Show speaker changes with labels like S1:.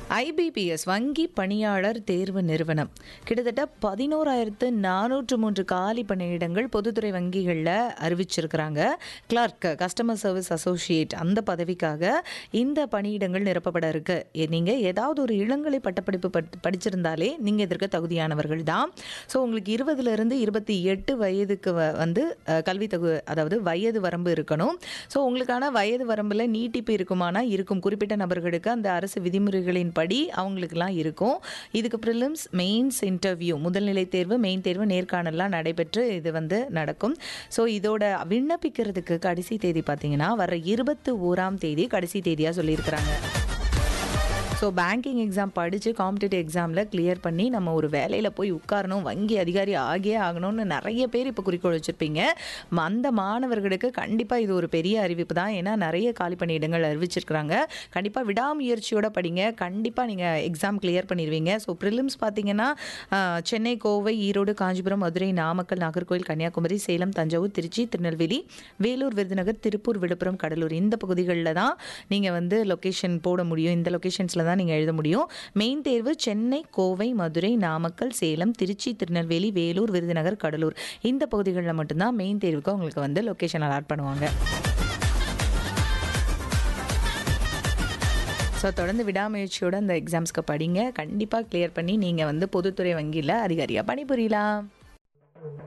S1: IBPS வங்கி பணியாளர் தேர்வு நிறுவனம் கிட்டத்தட்ட பதினோராயிரத்து நானூற்று மூன்று காலி பணியிடங்கள் பொதுத்துறை வங்கிகளில் அறிவிச்சிருக்கிறாங்க கிளார்க் கஸ்டமர் சர்வீஸ் அசோசியேட் அந்த பதவிக்காக இந்த பணியிடங்கள் நிரப்பப்பட இருக்கு எ- நீங்க ஏதாவது ஒரு இளங்கலை பட்டப்படிப்பு பட்- படிச்சிருந்தாலே நீங்க இதற்கு தகுதியானவர்கள் தான் ஸோ உங்களுக்கு இருபதுல இருந்து இருபத்தி எட்டு வயதுக்கு வ- வந்து அஹ், கல்வி தகு அதாவது வயது வரம்பு இருக்கணும் ஸோ உங்களுக்கான வயது வரம்பில் நீட்டிப்பு இருக்குமானா இருக்கும் குறிப்பிட்ட நபர்களுக்கு அந்த அரசு விதிமுறைகளின் படி அவங்களுக்குலாம் இருக்கும் இதுக்கு ப்ரிலிம்ஸ் மெயின்ஸ் இன்டர்வியூ முதல்நிலை தேர்வு மெயின் தேர்வு நேர்காணல்லாம் நடைபெற்று இது வந்து நடக்கும் ஸோ இதோட விண்ணப்பிக்கிறதுக்கு கடைசி தேதி பார்த்தீங்கன்னா வர இருபத்தி ஓராம் தேதி கடைசி தேதியாக சொல்லியிருக்கிறாங்க ஸோ பேங்கிங் எக்ஸாம் படித்து காம்படிட்டிவ் எக்ஸாமில் கிளியர் பண்ணி நம்ம ஒரு வேலையில் போய் உட்காரணும் வங்கி அதிகாரி ஆகியே ஆகணும்னு நிறைய பேர் இப்போ குறிக்கோள் வச்சுருப்பீங்க ம- அந்த மாணவர்களுக்கு கண்டிப்பாக இது ஒரு பெரிய அறிவிப்பு தான் ஏன்னா நிறைய காலி பணியிடங்கள் அறிவிச்சிருக்கிறாங்க கண்டிப்பாக விடாமுயற்சியோட படிங்க கண்டிப்பாக நீங்கள் எக்ஸாம் கிளியர் பண்ணிடுவீங்க ஸோ ப்ரிலிம்ஸ் பார்த்தீங்கன்னா ஆஹ், சென்னை கோவை ஈரோடு காஞ்சிபுரம் மதுரை நாமக்கல் நாகர்கோவில் கன்னியாகுமரி சேலம் தஞ்சாவூர் திருச்சி திருநெல்வேலி வேலூர் விருதுநகர் திருப்பூர் விழுப்புரம் கடலூர் இந்த பகுதிகளில் தான் நீங்கள் வந்து லொக்கேஷன் போட முடியும் இந்த லொக்கேஷன்ஸில் தான் நீங்கள் எழுத முடியும் மெயின் தேர்வு சென்னை கோவை மதுரை நாமக்கல் சேலம் திருச்சி திருநெல்வேலி வேலூர் விருதுநகர் கடலூர் இந்த பகுதிகளில் மட்டும்தான் மெயின் தேர்வுக்கு உங்களுக்கு வந்து லொக்கேஷன் அலாட் பண்ணுவாங்க ஸோ தொடர்ந்து விடாமுயற்சியோட அந்த எக்ஸாம்ஸ்க்கு படிங்க கண்டிப்பாக கிளியர் பண்ணி நீங்கள் வந்து பொதுத்துறை வங்கியில் அதிகாரியாக பணிபுரியலாம்